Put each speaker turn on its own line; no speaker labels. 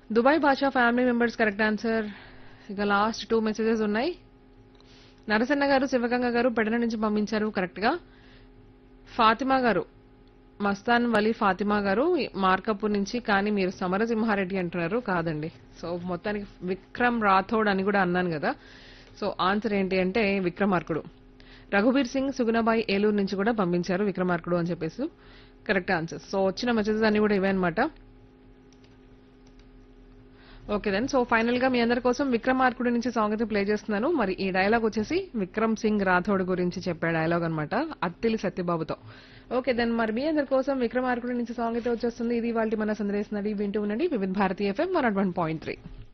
Dubai Basha family members correct answer ఇక last two messages ఉన్నాయి నరసన్న గారు శివగంగ గారు పెడన నుంచి పంపించారు కరెక్ట్ గా ఫాతిమా గారు మస్తాన్ వలి ఫాతిమా గారు మార్కపూర్ నుంచి కానీ మీరు సమరసింహారెడ్డి అంటున్నారు కాదండి సో మొత్తానికి విక్రమ్ రాథోడ్ అని కూడా అన్నాను కదా సో ఆన్సర్ ఏంటి అంటే విక్రమార్కుడు రఘుబీర్ సింగ్ సుగుణబాయి ఏలూరు నుంచి కూడా పంపించారు విక్రమార్కుడు అని చెప్పేసి కరెక్ట్ ఆన్సర్ సో వచ్చిన మెసేజెస్ అన్ని కూడా ఇవే అనమాట ఓకే దెన్ సో ఫైనల్ గా మీ అందరి కోసం విక్రమార్కుడి నుంచి సాంగ్ అయితే ప్లే చేస్తున్నాను మరి ఈ డైలాగ్ వచ్చేసి విక్రమ్ సింగ్ రాథోడ్ గురించి చెప్పే డైలాగ్ అనమాట అత్తిలి సత్యబాబుతో ఓకే దెన్ మరి మీ అందరి కోసం విక్రమార్కుడి నుంచి సాంగ్ అయితే వచ్చేస్తుంది ఇది వాళ్ళ మన సందేశం వింటూ ఉండండి Vividh Bharatiya FM one point three